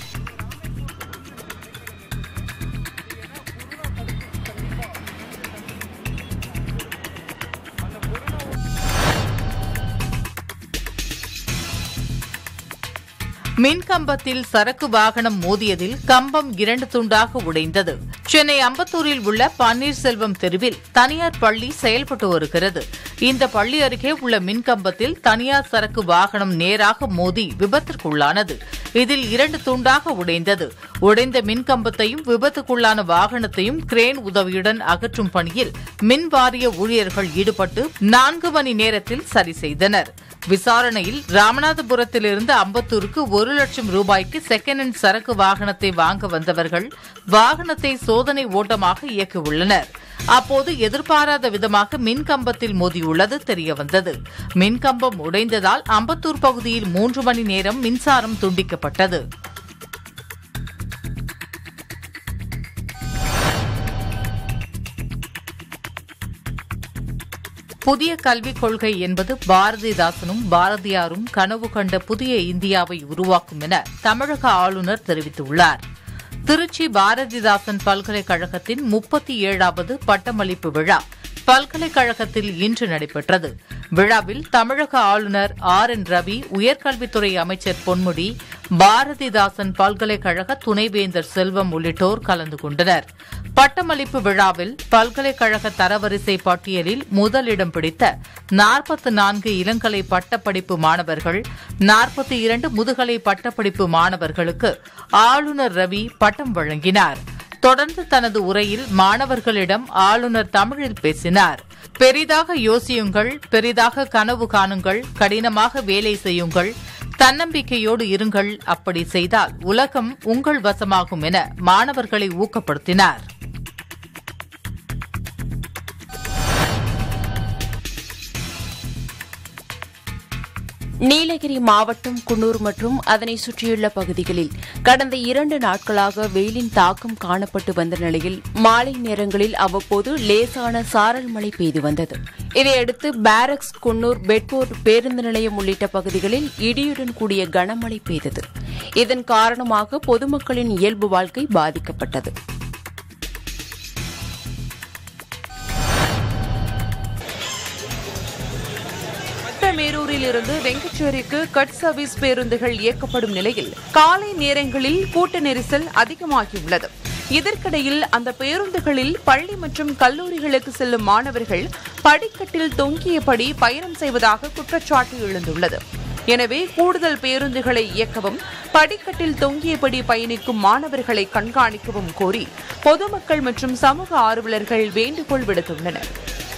மின் கம்பத்தில் சரக்கு வாகனம் மோதியதில் கம்பம் இரண்டு துண்டாக உடைந்தது சென்னை அம்பத்தூரில் உள்ள பன்னீர்செல்வம் தெருவில் தனியார் பள்ளி செயல்பட்டு வருகிறது இந்த பள்ளி அருகே உள்ள மின் கம்பத்தில் தனியார் சரக்கு வாகனம் நேராக மோதி விபத்திற்குள்ளானது இதில் இரண்டு துண்டாக உடைந்தது உடைந்த மின் கம்பத்தையும் விபத்துக்குள்ளான வாகனத்தையும் கிரேன் உதவியுடன் அகற்றும் பணியில் மின் வாரிய ஊழியர்கள் ஈடுபட்டு நான்கு மணி நேரத்தில் சரி செய்தனர் விசாரணையில் ராமநாதபுரத்திலிருந்து அம்பத்தூருக்கு ஒரு லட்சம் ரூபாய்க்கு செகண்ட் ஹேண்ட் சரக்கு வாகனத்தை வாங்க வந்தவர்கள் வாகனத்தை சோதனை ஓட்டமாக இயக்கியுள்ளனர் அப்போது எதிர்பாராத விதமாக மின் கம்பத்தில் மோதியுள்ளது தெரியவந்தது மின் கம்பம் உடைந்ததால் அம்பத்தூர் பகுதியில் மூன்று மணி நேரம் மின்சாரம் துண்டிக்கப்பட்டது புதிய கல்விக் கொள்கை என்பது பாரதிதாசனும் பாரதியாரும் கனவு கண்ட புதிய இந்தியாவை உருவாக்கும் என தமிழக ஆளுநர் தெரிவித்துள்ளார் திருச்சி பாரதிதாசன் பல்கலைக்கழகத்தின் முப்பத்தி ஏழாவது பட்டமளிப்பு விழா பல்கலைக்கழகத்தில் இன்று நடைபெற்றது விழாவில் தமிழக ஆளுநர் ஆர் என் ரவி உயர்கல்வித்துறை அமைச்சர் பொன்முடி பாரதிதாசன் பல்கலைக்கழக துணைவேந்தர் செல்வம் உள்ளிட்டோர் கலந்து கொண்டனர் பட்டமளிப்பு விழாவில் பல்கலைக்கழக தரவரிசை பட்டியலில் முதலிடம் பிடித்த நாற்பத்தி நான்கு இளங்கலை பட்டப்படிப்பு மாணவர்கள் நாற்பத்தி இரண்டு முதுகலை பட்டப்படிப்பு மாணவர்களுக்கு ஆளுநர் ரவி பட்டம் வழங்கினார் தொடர்ந்து தனது உரையில் மாணவர்களிடம் ஆளுநர் தமிழில் பேசினார் பெரிதாக யோசியுங்கள் பெரிதாக கனவு காணுங்கள் கடினமாக வேலை செய்யுங்கள் தன்னம்பிக்கையோடு இருங்கள் அப்படி செய்தால் உலகம் உங்கள் வசமாகும் என மாணவர்களை ஊக்கப்படுத்தினார் நீலகிரி மாவட்டம் குன்னூர் மற்றும் அதனை சுற்றியுள்ள பகுதிகளில் கடந்த இரண்டு நாட்களாக வெயிலின் தாக்கம் காணப்பட்டு வந்த நிலையில் மாலை நேரங்களில் அவ்வப்போது லேசான சாரல் மழை பெய்து வந்தது இதையடுத்து பாரக்ஸ் குன்னூர் பெட்போர்ட் பேருந்து நிலையம் உள்ளிட்ட பகுதிகளில் இடியுடன் கூடிய கனமழை பெய்தது இதன் காரணமாக பொதுமக்களின் இயல்பு வாழ்க்கை பாதிக்கப்பட்டது மற்ற உத்திரமேரூரில் இருந்து வெங்கச்சேரிக்கு கட் சர்வீஸ் பேருந்துகள் இயக்கப்படும் நிலையில் காலை நேரங்களில் கூட்ட நெரிசல் அதிகமாகியுள்ளது இதற்கிடையில் அந்த பேருந்துகளில் பள்ளி மற்றும் கல்லூரிகளுக்கு செல்லும் மாணவர்கள் படிக்கட்டில் தொங்கியபடி பயணம் செய்வதாக குற்றச்சாட்டு எழுந்துள்ளது எனவே கூடுதல் பேருந்துகளை இயக்கவும் படிக்கட்டில் தொங்கியபடி பயணிக்கும் மாணவர்களை கண்காணிக்கவும் கோரி பொதுமக்கள் மற்றும் சமூக ஆர்வலர்கள் வேண்டுகோள் விடுத்துள்ளனர்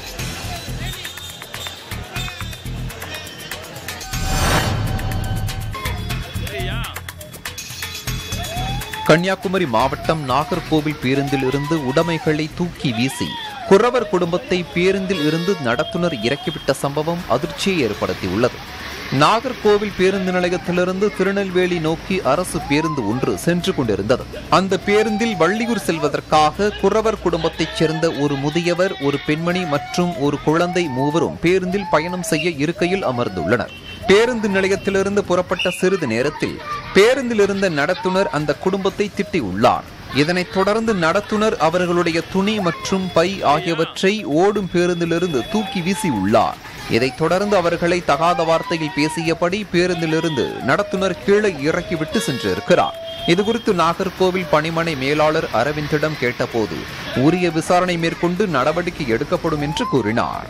கன்னியாகுமரி மாவட்டம் நாகர்கோவில் பேருந்தில் இருந்து உடைமைகளை தூக்கி வீசி குறவர் குடும்பத்தை பேருந்தில் இருந்து நடத்துனர் இறக்கிவிட்ட சம்பவம் அதிர்ச்சியை ஏற்படுத்தியுள்ளது நாகர்கோவில் பேருந்து நிலையத்திலிருந்து திருநெல்வேலி நோக்கி அரசு பேருந்து ஒன்று சென்று கொண்டிருந்தது அந்த பேருந்தில் வள்ளியூர் செல்வதற்காக குறவர் குடும்பத்தைச் சேர்ந்த ஒரு முதியவர் ஒரு பெண்மணி மற்றும் ஒரு குழந்தை மூவரும் பேருந்தில் பயணம் செய்ய இருக்கையில் அமர்ந்துள்ளனர் பேருந்து நிலையத்திலிருந்து புறப்பட்ட சிறிது நேரத்தில் பேருந்தில் இருந்த நடத்துனர் அந்த குடும்பத்தை திட்டியுள்ளார் இதனைத் தொடர்ந்து நடத்துனர் அவர்களுடைய துணி மற்றும் பை ஆகியவற்றை ஓடும் பேருந்திலிருந்து தூக்கி வீசியுள்ளார் இதைத் தொடர்ந்து அவர்களை தகாத வார்த்தையில் பேசியபடி பேருந்திலிருந்து நடத்துனர் கீழே இறக்கிவிட்டு சென்றிருக்கிறார் இதுகுறித்து நாகர்கோவில் பணிமனை மேலாளர் அரவிந்திடம் கேட்டபோது உரிய விசாரணை மேற்கொண்டு நடவடிக்கை எடுக்கப்படும் என்று கூறினார்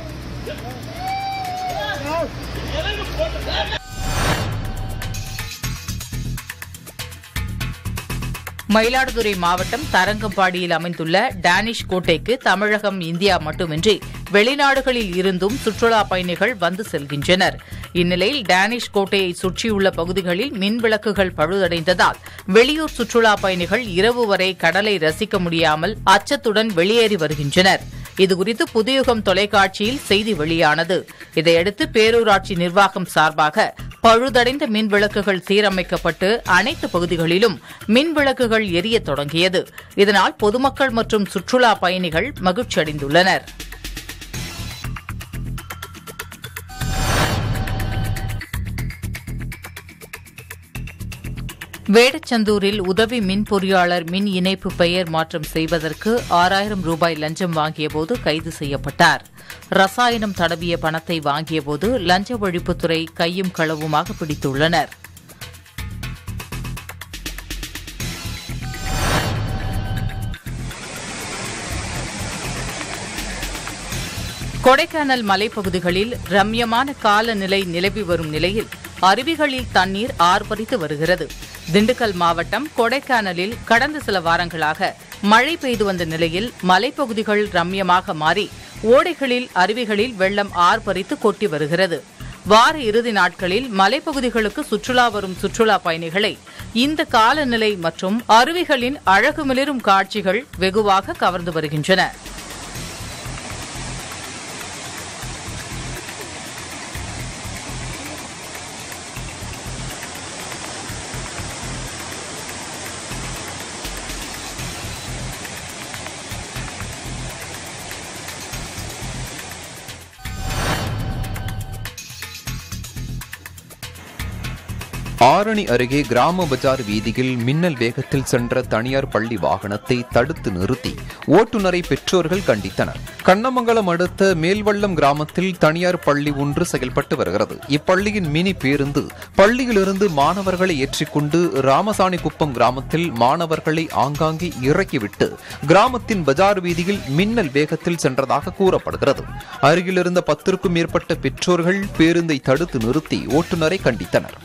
மயிலாடுதுறை மாவட்டம் தரங்கம்பாடியில் அமைந்துள்ள டேனிஷ் கோட்டைக்கு தமிழகம் இந்தியா மட்டுமின்றி வெளிநாடுகளில் இருந்தும் சுற்றுலா பயணிகள் வந்து செல்கின்றனர் இந்நிலையில் டேனிஷ் கோட்டையை சுற்றியுள்ள பகுதிகளில் மின் விளக்குகள் பழுதடைந்ததால் வெளியூர் சுற்றுலா பயணிகள் இரவு வரை கடலை ரசிக்க முடியாமல் அச்சத்துடன் வெளியேறி வருகின்றனர் இதுகுறித்து புதுயுகம் தொலைக்காட்சியில் செய்தி வெளியானது இதையடுத்து பேரூராட்சி நிர்வாகம் சார்பாக பழுதடைந்த மின் விளக்குகள் சீரமைக்கப்பட்டு அனைத்து பகுதிகளிலும் மின் விளக்குகள் எரியத் தொடங்கியது இதனால் பொதுமக்கள் மற்றும் சுற்றுலா பயணிகள் மகிழ்ச்சியடைந்துள்ளனர் வேடச்சந்தூரில் உதவி மின் பொறியாளர் மின் இணைப்பு பெயர் மாற்றம் செய்வதற்கு ஆறாயிரம் ரூபாய் லஞ்சம் வாங்கியபோது கைது செய்யப்பட்டார் ரசாயனம் தடவிய பணத்தை வாங்கியபோது லஞ்ச ஒழிப்புத்துறை கையும் களவுமாக பிடித்துள்ளனர் கொடைக்கானல் மலைப்பகுதிகளில் ரம்யமான காலநிலை நிலவி வரும் நிலையில் அருவிகளில் தண்ணீர் ஆர்ப்பரித்து வருகிறது திண்டுக்கல் மாவட்டம் கொடைக்கானலில் கடந்த சில வாரங்களாக மழை பெய்து வந்த நிலையில் மலைப்பகுதிகள் ரம்யமாக மாறி ஓடைகளில் அருவிகளில் வெள்ளம் ஆர்ப்பரித்து கொட்டி வருகிறது வார இறுதி நாட்களில் மலைப்பகுதிகளுக்கு சுற்றுலா வரும் சுற்றுலா பயணிகளை இந்த காலநிலை மற்றும் அருவிகளின் அழகுமிளிரும் காட்சிகள் வெகுவாக கவர்ந்து வருகின்றன ஆரணி அருகே கிராம பஜார் வீதியில் மின்னல் வேகத்தில் சென்ற தனியார் பள்ளி வாகனத்தை தடுத்து நிறுத்தி ஓட்டுநரை பெற்றோர்கள் கண்டித்தனர் கண்ணமங்கலம் அடுத்த மேல்வள்ளம் கிராமத்தில் தனியார் பள்ளி ஒன்று செயல்பட்டு வருகிறது இப்பள்ளியின் மினி பேருந்து பள்ளியிலிருந்து மாணவர்களை ஏற்றிக்கொண்டு ராமசாணி குப்பம் கிராமத்தில் மாணவர்களை ஆங்காங்கே இறக்கிவிட்டு கிராமத்தின் பஜார் வீதியில் மின்னல் வேகத்தில் சென்றதாக கூறப்படுகிறது அருகிலிருந்த பத்திற்கும் மேற்பட்ட பெற்றோர்கள் பேருந்தை தடுத்து நிறுத்தி ஓட்டுநரை கண்டித்தனர்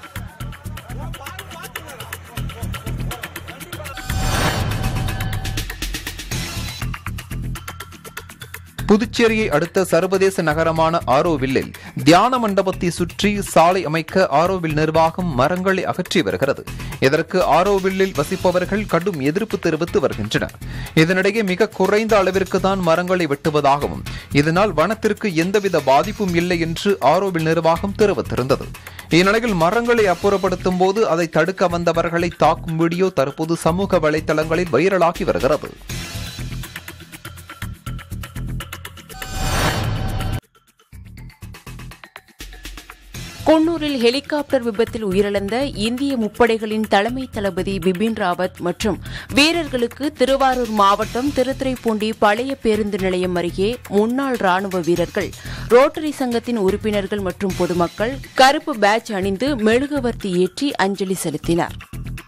புதுச்சேரியை அடுத்த சர்வதேச நகரமான ஆரோவில்லில் தியான மண்டபத்தை சுற்றி சாலை அமைக்க ஆரோவில் நிர்வாகம் மரங்களை அகற்றி வருகிறது இதற்கு ஆரோவில்லில் வசிப்பவர்கள் கடும் எதிர்ப்பு தெரிவித்து வருகின்றனர் இதனிடையே மிக குறைந்த அளவிற்கு தான் மரங்களை வெட்டுவதாகவும் இதனால் வனத்திற்கு எந்தவித பாதிப்பும் இல்லை என்று ஆரோவில் நிர்வாகம் தெரிவித்திருந்தது இந்நிலையில் மரங்களை அப்புறப்படுத்தும் போது அதை தடுக்க வந்தவர்களை தாக்கும் வீடியோ தற்போது சமூக வலைதளங்களில் வைரலாகி வருகிறது குன்னூரில் ஹெலிகாப்டர் விபத்தில் உயிரிழந்த இந்திய முப்படைகளின் தலைமை தளபதி பிபின் ராவத் மற்றும் வீரர்களுக்கு திருவாரூர் மாவட்டம் திருத்துறைப்பூண்டி பழைய பேருந்து நிலையம் அருகே முன்னாள் ராணுவ வீரர்கள் ரோட்டரி சங்கத்தின் உறுப்பினர்கள் மற்றும் பொதுமக்கள் கருப்பு பேட்ச் அணிந்து மெழுகுவர்த்தி ஏற்றி அஞ்சலி செலுத்தினர்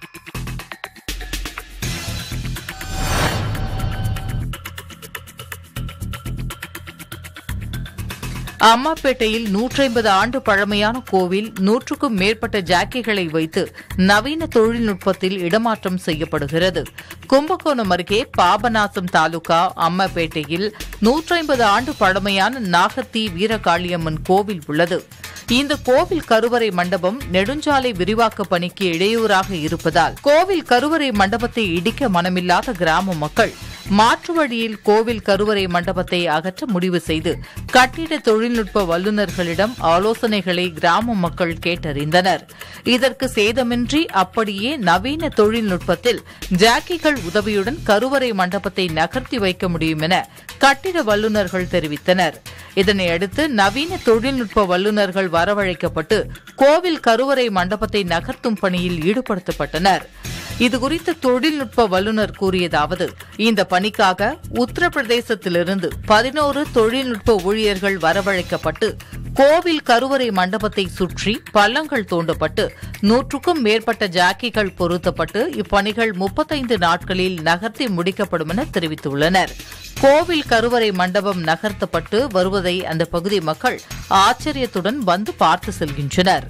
அம்மாப்பேட்டையில் நூற்றைம்பது ஆண்டு பழமையான கோவில் நூற்றுக்கும் மேற்பட்ட ஜாக்கிகளை வைத்து நவீன தொழில்நுட்பத்தில் இடமாற்றம் செய்யப்படுகிறது கும்பகோணம் அருகே பாபநாசம் தாலுகா அம்மாப்பேட்டையில் நூற்றைம்பது ஆண்டு பழமையான நாகத்தி வீரகாளியம்மன் கோவில் உள்ளது இந்த கோவில் கருவறை மண்டபம் நெடுஞ்சாலை விரிவாக்க பணிக்கு இடையூறாக இருப்பதால் கோவில் கருவறை மண்டபத்தை இடிக்க மனமில்லாத கிராம மக்கள் மாற்று வழியில் கோவில் கருவறை மண்டபத்தை அகற்ற முடிவு செய்து கட்டிட தொழில்நுட்ப வல்லுநர்களிடம் ஆலோசனைகளை கிராம மக்கள் கேட்டறிந்தனர் இதற்கு சேதமின்றி அப்படியே நவீன தொழில்நுட்பத்தில் ஜாக்கிகள் உதவியுடன் கருவறை மண்டபத்தை நகர்த்தி வைக்க முடியும் என கட்டிட வல்லுநர்கள் தெரிவித்தனர் இதனையடுத்து நவீன தொழில்நுட்ப வல்லுநர்கள் வரவழைக்கப்பட்டு கோவில் கருவறை மண்டபத்தை நகர்த்தும் பணியில் ஈடுபடுத்தப்பட்டனர் இதுகுறித்து தொழில்நுட்ப வல்லுநர் கூறியதாவது இந்த பணிக்காக உத்தரப்பிரதேசத்திலிருந்து பதினோரு தொழில்நுட்ப ஊழியர்கள் வரவழைக்கப்பட்டு கோவில் கருவறை மண்டபத்தை சுற்றி பள்ளங்கள் தோண்டப்பட்டு நூற்றுக்கும் மேற்பட்ட ஜாக்கிகள் பொருத்தப்பட்டு இப்பணிகள் முப்பத்தைந்து நாட்களில் நகர்த்தி முடிக்கப்படும் என தெரிவித்துள்ளனர் கோவில் கருவறை மண்டபம் நகர்த்தப்பட்டு வருவதை அந்த பகுதி மக்கள் ஆச்சரியத்துடன் வந்து பார்த்து செல்கின்றனர்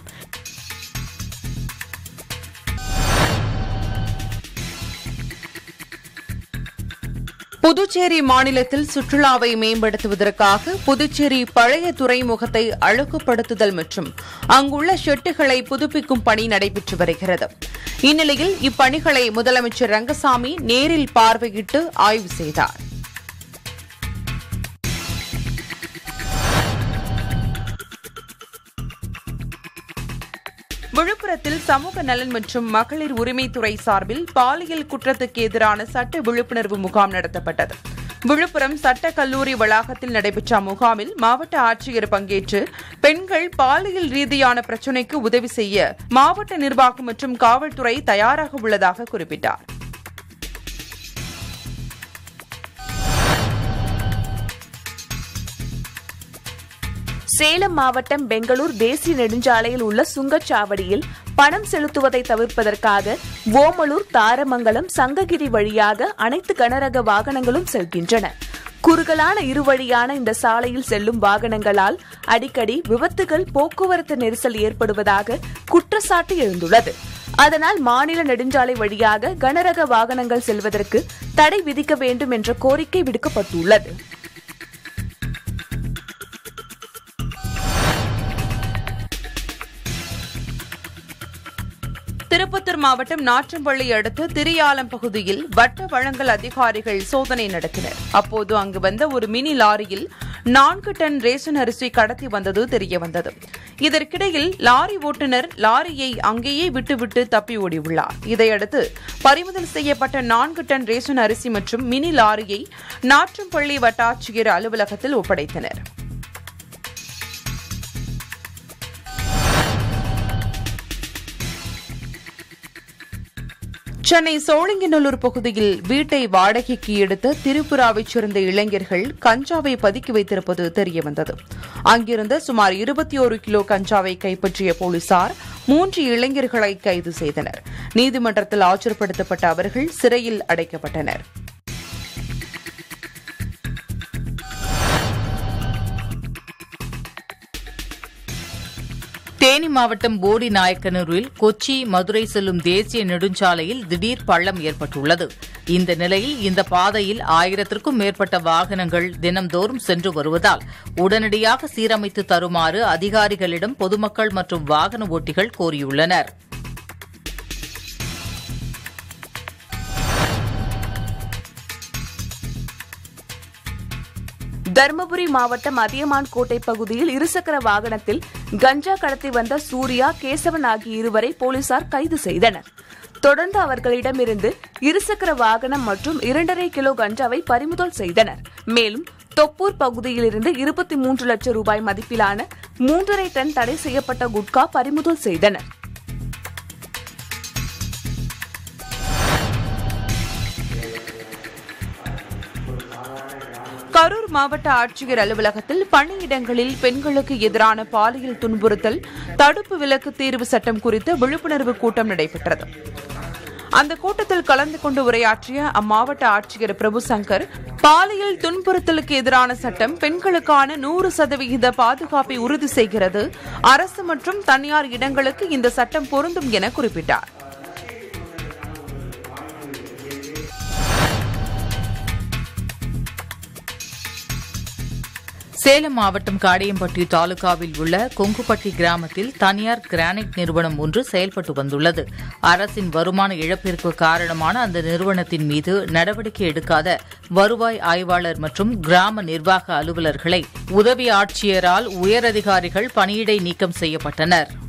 புதுச்சேரி மாநிலத்தில் சுற்றுலாவை மேம்படுத்துவதற்காக புதுச்சேரி பழைய துறைமுகத்தை அழகுபடுத்துதல் மற்றும் அங்குள்ள ஷெட்டுகளை புதுப்பிக்கும் பணி நடைபெற்று வருகிறது இந்நிலையில் இப்பணிகளை முதலமைச்சர் ரங்கசாமி நேரில் பார்வையிட்டு ஆய்வு செய்தார் விழுப்புரத்தில் சமூக நலன் மற்றும் மகளிர் உரிமைத்துறை சார்பில் பாலியல் குற்றத்துக்கு எதிரான சட்ட விழிப்புணர்வு முகாம் நடத்தப்பட்டது விழுப்புரம் சட்ட கல்லூரி வளாகத்தில் நடைபெற்ற முகாமில் மாவட்ட ஆட்சியர் பங்கேற்று பெண்கள் பாலியல் ரீதியான பிரச்சினைக்கு உதவி செய்ய மாவட்ட நிர்வாகம் மற்றும் காவல்துறை தயாராக உள்ளதாக குறிப்பிட்டார் சேலம் மாவட்டம் பெங்களூர் தேசிய நெடுஞ்சாலையில் உள்ள சுங்கச்சாவடியில் பணம் செலுத்துவதை தவிர்ப்பதற்காக ஓமலூர் தாரமங்கலம் சங்ககிரி வழியாக அனைத்து கனரக வாகனங்களும் செல்கின்றன குறுகலான இருவழியான இந்த சாலையில் செல்லும் வாகனங்களால் அடிக்கடி விபத்துகள் போக்குவரத்து நெரிசல் ஏற்படுவதாக குற்றச்சாட்டு எழுந்துள்ளது அதனால் மாநில நெடுஞ்சாலை வழியாக கனரக வாகனங்கள் செல்வதற்கு தடை விதிக்க வேண்டும் என்ற கோரிக்கை விடுக்கப்பட்டுள்ளது திருப்பத்தூர் மாவட்டம் நாற்றம்பள்ளி அடுத்த திரியாலம் பகுதியில் வட்ட வழங்கல் அதிகாரிகள் சோதனை நடத்தினர் அப்போது அங்கு வந்த ஒரு மினி லாரியில் நான்கு டன் ரேஷன் அரிசி கடத்தி வந்தது தெரியவந்தது இதற்கிடையில் லாரி ஓட்டுநர் லாரியை அங்கேயே விட்டுவிட்டு தப்பி ஓடியுள்ளார் இதையடுத்து பறிமுதல் செய்யப்பட்ட நான்கு டன் ரேஷன் அரிசி மற்றும் மினி லாரியை நாற்றம்பள்ளி வட்டாட்சியர் அலுவலகத்தில் ஒப்படைத்தனர் சென்னை சோழிங்கநல்லூர் பகுதியில் வீட்டை வாடகைக்கு எடுத்த திரிபுராவைச் சேர்ந்த இளைஞர்கள் கஞ்சாவை பதுக்கி வைத்திருப்பது தெரியவந்தது அங்கிருந்த சுமார் இருபத்தி ஒரு கிலோ கஞ்சாவை கைப்பற்றிய போலீசார் மூன்று இளைஞர்களை கைது செய்தனர் நீதிமன்றத்தில் ஆஜர்படுத்தப்பட்ட அவர்கள் சிறையில் அடைக்கப்பட்டனர் தேனி மாவட்டம் போடி நாயக்கனூரில் கொச்சி மதுரை செல்லும் தேசிய நெடுஞ்சாலையில் திடீர் பள்ளம் ஏற்பட்டுள்ளது இந்த நிலையில் இந்த பாதையில் ஆயிரத்திற்கும் மேற்பட்ட வாகனங்கள் தினம்தோறும் சென்று வருவதால் உடனடியாக சீரமைத்து தருமாறு அதிகாரிகளிடம் பொதுமக்கள் மற்றும் வாகன ஓட்டிகள் கோரியுள்ளனர் தருமபுரி மாவட்டம் அதியமான் கோட்டை பகுதியில் இருசக்கர வாகனத்தில் கஞ்சா கடத்தி வந்த சூர்யா கேசவன் ஆகிய இருவரை போலீசார் கைது செய்தனர் தொடர்ந்து அவர்களிடமிருந்து இருசக்கர வாகனம் மற்றும் இரண்டரை கிலோ கஞ்சாவை பறிமுதல் செய்தனர் மேலும் தொப்பூர் பகுதியிலிருந்து இருபத்தி மூன்று லட்சம் ரூபாய் மதிப்பிலான மூன்றரை டன் தடை செய்யப்பட்ட குட்கா பறிமுதல் செய்தனர் கரூர் மாவட்ட ஆட்சியர் அலுவலகத்தில் பணியிடங்களில் பெண்களுக்கு எதிரான பாலியல் துன்புறுத்தல் தடுப்பு விலக்கு தீர்வு சட்டம் குறித்து விழிப்புணர்வு கூட்டம் நடைபெற்றது அந்த கூட்டத்தில் கலந்து கொண்டு உரையாற்றிய அம்மாவட்ட ஆட்சியர் பிரபு சங்கர் பாலியல் துன்புறுத்தலுக்கு எதிரான சட்டம் பெண்களுக்கான நூறு சதவிகித பாதுகாப்பை உறுதி செய்கிறது அரசு மற்றும் தனியார் இடங்களுக்கு இந்த சட்டம் பொருந்தும் என குறிப்பிட்டார் சேலம் மாவட்டம் காடையம்பட்டி தாலுகாவில் உள்ள கொங்குப்பட்டி கிராமத்தில் தனியார் கிரானைட் நிறுவனம் ஒன்று செயல்பட்டு வந்துள்ளது அரசின் வருமான இழப்பிற்கு காரணமான அந்த நிறுவனத்தின் மீது நடவடிக்கை எடுக்காத வருவாய் ஆய்வாளர் மற்றும் கிராம நிர்வாக அலுவலர்களை உதவி ஆட்சியரால் உயரதிகாரிகள் பணியிடை நீக்கம் செய்யப்பட்டனர்